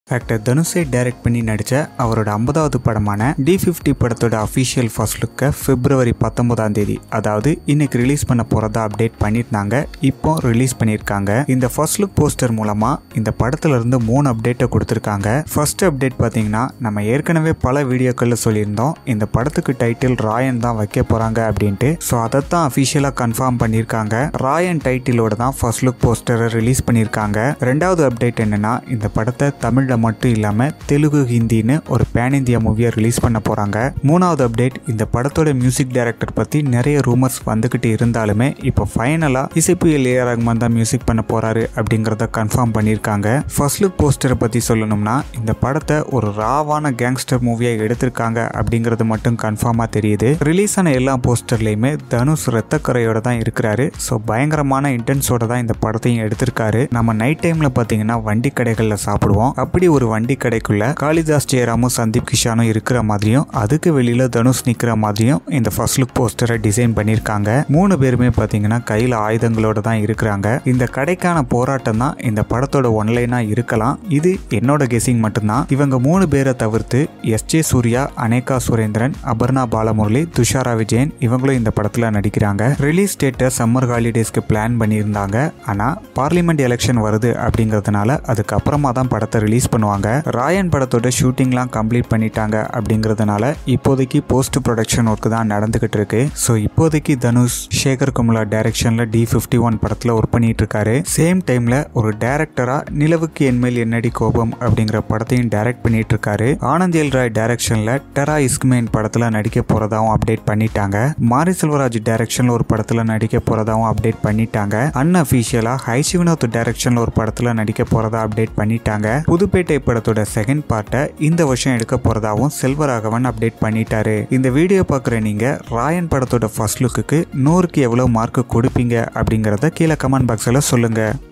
actor தனுஷை direct பண்ணி நடித்த அவரோட ஐம்பதாவது படமான டி ஃபிஃப்டி படத்தோட அஃபிஷியல் ஃபர்ஸ்ட் லுக்கை பிப்ரவரி பத்தொன்பதாம் தேதி அதாவது இன்னைக்கு ரிலீஸ் பண்ண போகிறதா அப்டேட் பண்ணியிருந்தாங்க இப்போ ரிலீஸ் பண்ணியிருக்காங்க இந்த ஃபர்ஸ்ட் லுக் போஸ்டர் மூலமாக இந்த படத்துல இருந்து மூணு அப்டேட்டை கொடுத்துருக்காங்க ஃபர்ஸ்ட் அப்டேட் பார்த்தீங்கன்னா நம்ம ஏற்கனவே பல வீடியோக்களில் சொல்லியிருந்தோம் இந்த படத்துக்கு டைட்டில் ராயன் தான் வைக்க போகிறாங்க அப்படின்ட்டு ஸோ அதைத்தான் அஃபிஷியலாக கன்ஃபார்ம் பண்ணியிருக்காங்க ராயன் டைட்டிலோட தான் ஃபர்ஸ்ட் லுக் போஸ்டரை ரிலீஸ் பண்ணியிருக்காங்க ரெண்டாவது அப்டேட் என்னன்னா இந்த படத்தை தமிழில் மட்டும் இல்லாமல் தெலுங்கு ஹிந்தின்னு ஒரு பேன் இந்தியா மூவியை ரிலீஸ் பண்ண போகிறாங்க மூணாவது அப்டேட் இந்த படத்தோட மியூசிக் டைரக்டர் பற்றி நிறைய ரூமர்ஸ் வந்துக்கிட்டு இருந்தாலுமே இப்போ ஃபைனலாக இசைப்புயல் ஏஆர் ரஹ்மான் தான் மியூசிக் பண்ண போகிறாரு அப்படிங்கிறத கன்ஃபார்ம் பண்ணியிருக்காங்க ஃபர்ஸ்ட் லுக் போஸ்டரை பற்றி சொல்லணும்னா இந்த படத்தை ஒரு ராவான கேங்ஸ்டர் மூவியாக எடுத்திருக்காங்க அப்படிங்கிறது மட்டும் கன்ஃபார்மாக தெரியுது ரிலீஸ் ஆன எல்லா போஸ்டர்லையுமே தனுஷ் ரத்தக்கரையோட தான் இருக்கிறாரு ஸோ பயங்கரமான இன்டென்ஸோட தான் இந்த படத்தையும் எடுத்திருக்காரு நம்ம நைட் டைமில் பார்த்தீங்கன்னா வண்டி கடைகளில் சாப்பிடுவோம் அப்படி ஒரு வண்டி கடைக்குள்ள காளிதாஸ் ஜெயராமும் சந்தீப் கிஷானும் இருக்கிற மாதிரியும் அதுக்கு வெளியில தனுஷ் நிற்கிற மாதிரியும் இந்த ஃபர்ஸ்ட் லுக் போஸ்டரை டிசைன் பண்ணியிருக்காங்க மூணு பேருமே பார்த்தீங்கன்னா கையில் ஆயுதங்களோட தான் இருக்கிறாங்க இந்த கடைக்கான போராட்டம் தான் இந்த படத்தோட ஒன்லைனாக இருக்கலாம் இது என்னோட கெஸிங் மட்டும்தான் இவங்க மூணு பேரை தவிர்த்து எஸ் ஜே சூர்யா அனேகா சுரேந்திரன் அபர்ணா பாலமுரளி துஷாரா விஜயன் இவங்களும் இந்த படத்தில் நடிக்கிறாங்க ரிலீஸ் டேட்டை சம்மர் ஹாலிடேஸ்க்கு பிளான் பண்ணியிருந்தாங்க ஆனால் பார்லிமெண்ட் எலெக்ஷன் வருது அப்படிங்கிறதுனால அதுக்கப்புறமா தான் படத்தை ரிலீஸ் பண்ணுவாங்க ராயன் படத்தோட ஷூட்டிங்லாம் கம்ப்ளீட் பண்ணிட்டாங்க அப்படிங்கிறதுனால இப்போதைக்கு போஸ்ட் ப்ரொடக்ஷன் ஒர்க் தான் நடந்துகிட்டு இருக்கு ஸோ இப்போதைக்கு தனுஷ் சேகர் கமலா டைரக்ஷனில் டி ஃபிஃப்டி ஒன் படத்தில் ஒர்க் பண்ணிட்டு இருக்காரு சேம் டைமில் ஒரு டேரக்டராக நிலவுக்கு என்மேல் என்னடி கோபம் அப்படிங்கிற படத்தையும் டைரக்ட் பண்ணிட்டு இருக்காரு ஆனந்த் எல் ராய் டைரக்ஷனில் டெரா இஸ்க்மேன் படத்தில் நடிக்க போகிறதாவும் அப்டேட் பண்ணிட்டாங்க மாரி செல்வராஜ் டைரக்ஷனில் ஒரு படத்தில் நடிக்க போகிறதாவும் அப்டேட் பண்ணிட்டாங்க அன்அஃபீஷியலாக ஹைஷ் வினோத் டைரக்ஷனில் ஒரு படத்தில் நடிக்க போகிறதா அப்டேட் பண்ணிட்டாங்க புதுப்பேட்டை படத்தோட செகண்ட் பார்ட்டை இந்த வருஷம் எடுக்க போகிறதாவும் செல்வராகவன் அப்டேட் பண்ணிட்டாரு இந்த வீடியோ பார்க்குற நீங்கள் ராயன் படத்தோட ஃபர்ஸ்ட் லுக்குக்கு நூறுக்கு எவ்வளோ மார்க் கொடுப்பீங்க அப்படிங்கிறத கீழே கமெண்ட் பாக்ஸில் சொல்லுங்கள்